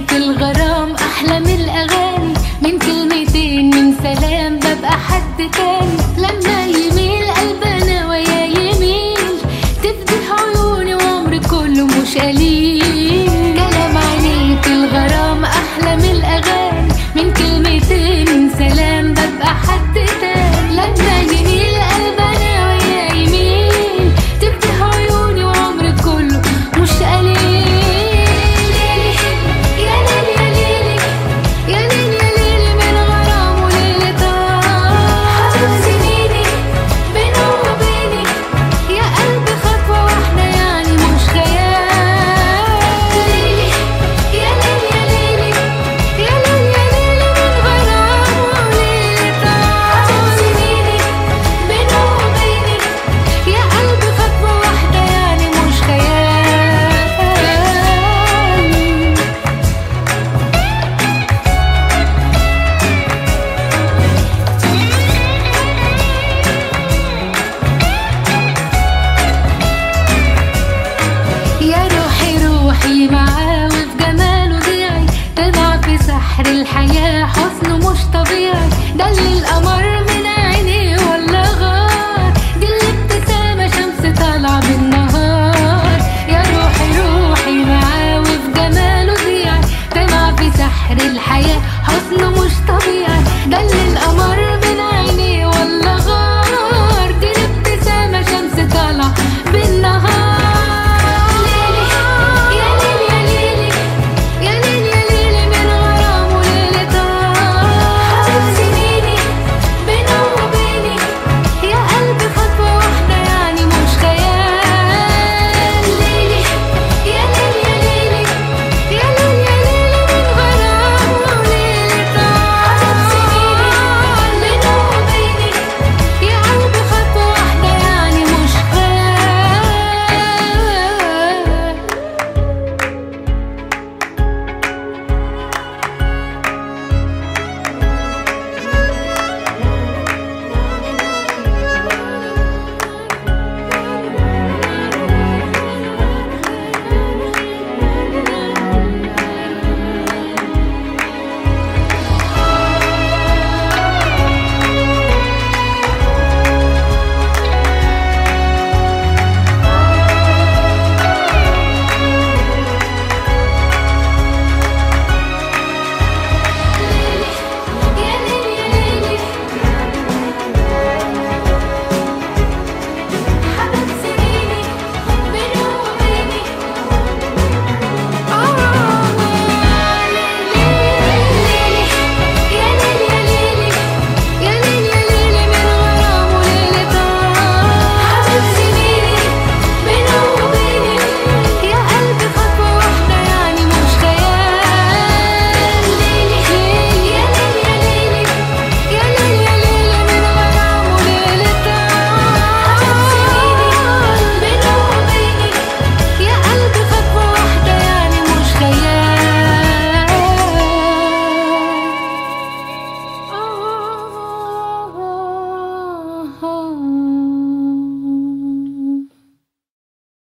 عينيك الغرام أحلى من الأغاني من كلمتين من سلام ببقى حد تاني لما يميل قلبنا ويا يميل تفتح عيوني وعمري كله مش قليل كلام عينيك الغرام أحلى من الأغاني من كلمتين من سلام ببقى حد تاني لما يميل قلبنا ويا يميل تفتح عيوني وعمري كله مش قليل يا ليل يا ليل يا ليل يا ليل من غرام وليل طار حبيب سنيني بينه وبيني يا قلبي خطوة واحدة يعني مش خيال ليلي يا ليل يا ليلي يا ليل يا ليل من غرام وليل طار حبيب سنيني بينه وبيني يا قلبي خطوة واحدة يعني مش خيال يا روحي روحي معاه وفي جماله ضيعي تضع في سحر الحياة حسنه مش طبيعي ده اللي القمر